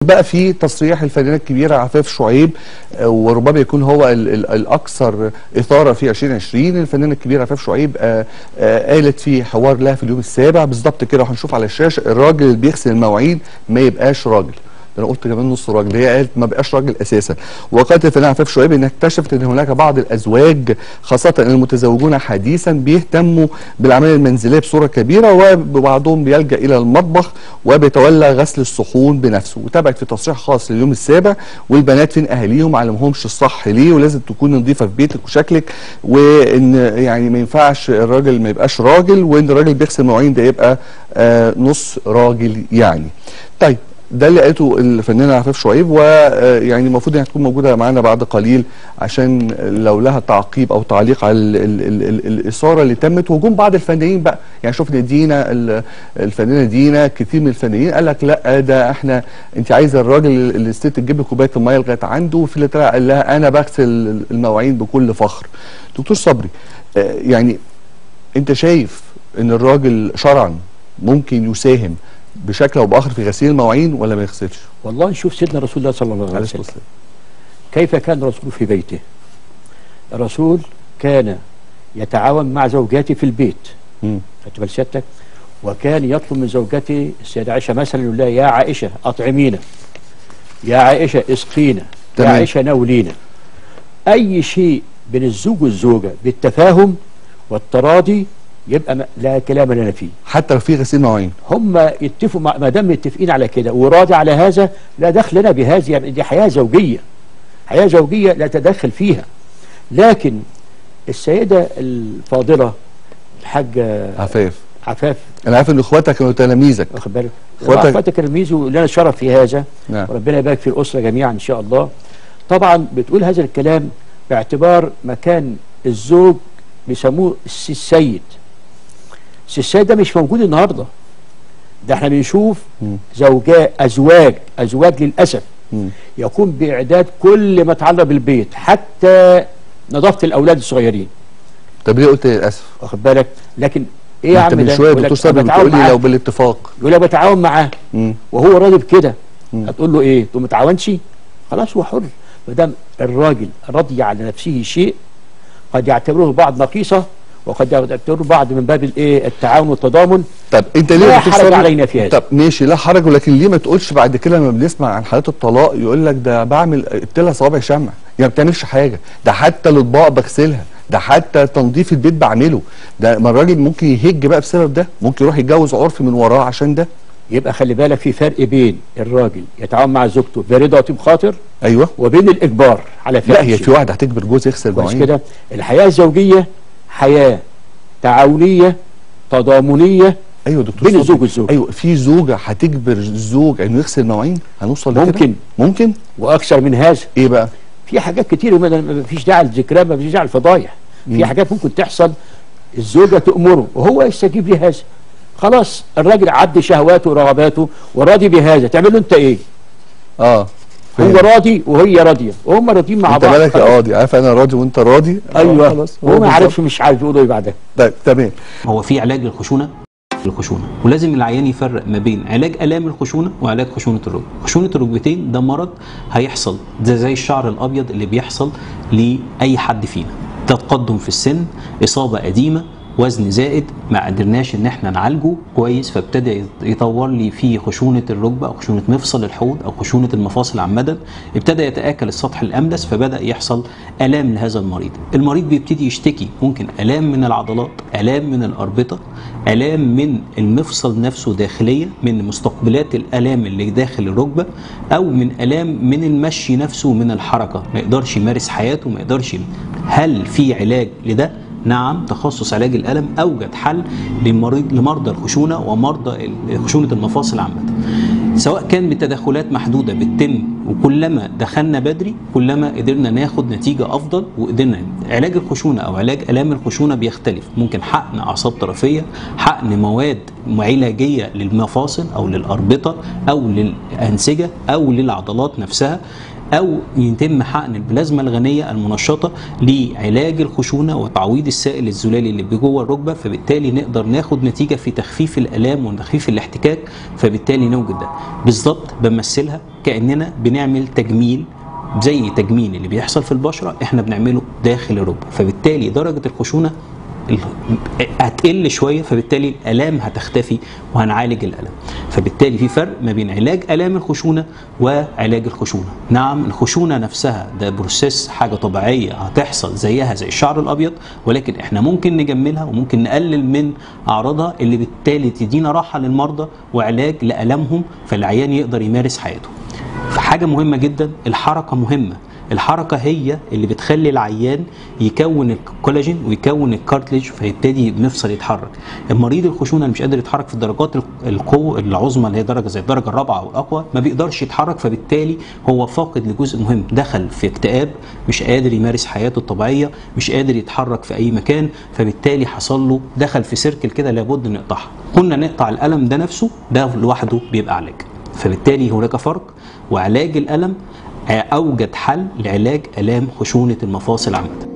بقى في تصريح الفنانه الكبيره عفاف شعيب آه، وربما يكون هو ال ال الاكثر اثاره في 2020 الفنانه الكبيره عفاف شعيب آه، آه، قالت في حوار لها في اليوم السابع بالظبط كده وهنشوف على الشاشه الراجل اللي بيغسل المواعين ما يبقاش راجل ده انا قلت كمان نص راجل هي قالت ما بقاش راجل اساسا وقالت الفنانه عفاف شعيب انها اكتشفت ان هناك بعض الازواج خاصه المتزوجون حديثا بيهتموا بالعمليه المنزليه بصوره كبيره وبعضهم بيلجا الى المطبخ وبيتولى غسل الصحون بنفسه وتابعت في تصريح خاص لليوم السابع والبنات فين اهاليهم ما علمهمش الصح ليه ولازم تكون نظيفه في بيتك وشكلك وان يعني ما ينفعش الراجل ما يبقاش راجل وان الراجل بيغسل مواعين ده يبقى آه نص راجل يعني طيب ده اللي قالته الفنانه عفاف شعيب ويعني المفروض انها تكون موجوده معانا بعد قليل عشان لو لها تعقيب او تعليق على ال ال ال ال الاثاره اللي تمت وهجوم بعض الفنانين بقى يعني شفنا دينا ال- الفنانه دينا كتير من الفنانين قال لك لا ده احنا انت عايزه الراجل اللي الست تجيب لك كوبايه الميه لغايه عنده وفي اللي طلع قال لها انا بغسل المواعين بكل فخر دكتور صبري آه، يعني انت شايف ان الراجل شرعا ممكن يساهم بشكل او باخر في غسيل المواعين ولا ما يغسلش؟ والله نشوف سيدنا رسول الله صلى الله عليه عليه وسلم الصلاه والسلام. كيف كان الرسول في بيته الرسول كان يتعاون مع زوجاته في البيت مم. خدت بال سيادتك وكان يطلب من زوجته السيدة عائشة مثلا يقول لها يا عائشة أطعمينا يا عائشة اسقينا يا تمام. عائشة ناولينا أي شيء بين الزوج والزوجة بالتفاهم والتراضي يبقى ما- لا كلام لنا فيه حتى لو في غسيل مواعين هم يتفقوا مع ما دام متفقين على كده وراضي على هذا لا دخل لنا بهذه يعني دي حياه زوجيه حياه زوجيه لا تدخل فيها لكن السيده الفاضله الحاجه عفاف عفاف انا عارف ان اخواتك كانوا تلاميذك واخد بالك إخواتك- اخواتك تلميذ ولنا شرف في هذا نعم وربنا يبارك في الاسره جميعا ان شاء الله طبعا بتقول هذا الكلام باعتبار مكان الزوج بيسموه السي السيد السي السيد ده مش موجود النهارده ده احنا بنشوف مم. زوجات ازواج ازواج للاسف مم. يقوم باعداد كل ما يتعلق بالبيت حتى نظافه الاولاد الصغيرين طب ليه قلت للاسف؟ واخد بالك لكن ايه يا انت عم من ده شويه يقول لك دكتور صبري بتعاون بتقول لي معاه. لو بالاتفاق يقول لك بتعاون معاه مم. وهو راضي بكده مم. هتقول له ايه تقول ما تعاونش خلاص هو حر ما دام الراجل رضي على نفسه شيء قد يعتبره البعض نقيصه وقد يعتبره البعض من باب الايه التعاون والتضامن طب انت ليه لا يا دكتور حرج صبري- علينا في هذا. طب ماشي لا حرج ولكن ليه ما تقولش بعد كده لما بنسمع عن حالات الطلاق يقول لك ده بعمل ابتلى صوابع شمع يعني ما بتعملش حاجه ده حتى الاطباق بغسلها ده حتى تنظيف البيت بعمله ده ما الراجل ممكن يهج بقى بسبب ده ممكن يروح يتجوز عرفي من وراه عشان ده يبقى خلي بالك في فرق بين الراجل يتعاون مع زوجته برضا وطيب خاطر ايوه وبين الاجبار على فعل لا هي الشيء. في واحده هتجبر جوز يغسل كويس مواعين كده الحياه الزوجيه حياه تعاونيه تضامنيه ايوه يا دكتور بين صبري. الزوج والزوج. ايوه في زوجه هتجبر الزوج انه يغسل مواعين هنوصل لكده ممكن. ممكن واكثر من هذا ايه بقى في حاجات كتير ما ما فيش داعي للذكرى ما فيش داعي للفضايح في حاجات ممكن تحصل الزوجه تامره وهو يستجيب لهذا خلاص الراجل عد شهواته ورغباته وراضي بهذا تعمل له انت ايه اه هو فهمت. راضي وهي راضيه وهم راضيين مع انت بعض مالك يا قاضي عارف انا راضي وانت راضي آه، ايوه خلاص هو ما بالظبط. عارفش مش عارف يقولوا ايه بعدها طيب تمام هو في علاج للخشونه الخشونه ولازم العيان يفرق ما بين علاج الام الخشونه وعلاج خشونه الركبه خشونه الركبتين ده مرض هيحصل ده زي الشعر الابيض اللي بيحصل لاي حد فينا ده تقدم في السن اصابه قديمه وزن زائد ما قدرناش ان احنا نعالجه كويس فابتدى يطور لي في خشونه الركبه او خشونه مفصل الحوض او خشونه المفاصل عامه ابتدى يتاكل السطح الاملس فبدا يحصل الام لهذا المريض المريض بيبتدي يشتكي ممكن الام من العضلات الام من الاربطه الام من المفصل نفسه داخليا من مستقبلات الالام اللي داخل الركبه او من الام من المشي نفسه من الحركه ما يقدرش يمارس حياته ما يقدرش هل في علاج لده نعم تخصص علاج الالم اوجد حل لمريض لمرضى الخشونه ومرضى خشونه المفاصل عامه سواء كان بتدخلات محدوده بتتم وكلما دخلنا بدري كلما قدرنا ناخد نتيجه افضل وقدرنا علاج الخشونه او علاج الام الخشونه بيختلف ممكن حقن اعصاب طرفيه حقن مواد علاجيه للمفاصل او للاربطه او للانسجه او للعضلات نفسها او يتم حقن البلازما الغنيه المنشطه لعلاج الخشونه وتعويض السائل الزلالي اللي جوه الركبه فبالتالي نقدر ناخد نتيجه في تخفيف الالام وتخفيف الاحتكاك فبالتالي نوجد ده بالظبط بمثلها كاننا بنعمل تجميل زي تجميل اللي بيحصل في البشره احنا بنعمله داخل الركبه فبالتالي درجه الخشونه ال- هتقل شويه فبالتالي الالام هتختفي وهنعالج الالم فبالتالي في فرق ما بين علاج الام الخشونه وعلاج الخشونه نعم الخشونه نفسها ده بروسيس حاجه طبيعيه هتحصل زيها زي الشعر الابيض ولكن احنا ممكن نجملها وممكن نقلل من اعراضها اللي بالتالي تدينا راحه للمرضى وعلاج لالامهم فالعيان يقدر يمارس حياته فحاجه مهمه جدا الحركه مهمه الحركه هي اللي بتخلي العيان يكون الكولاجين ويكون الكارتليج فيبتدي المفصل يتحرك المريض الخشونه اللي مش قادر يتحرك في درجات القوه العظمى اللي هي درجه زي الدرجه الرابعه او الاقوى ما بيقدرش يتحرك فبالتالي هو فاقد لجزء مهم دخل في اكتئاب مش قادر يمارس حياته الطبيعيه مش قادر يتحرك في اي مكان فبالتالي حصل له دخل في سيركل كده لابد نقطعها كنا نقطع الالم ده نفسه ده لوحده بيبقى علاج فبالتالي هناك فرق وعلاج الالم اوجد حل لعلاج الام خشونه المفاصل عامه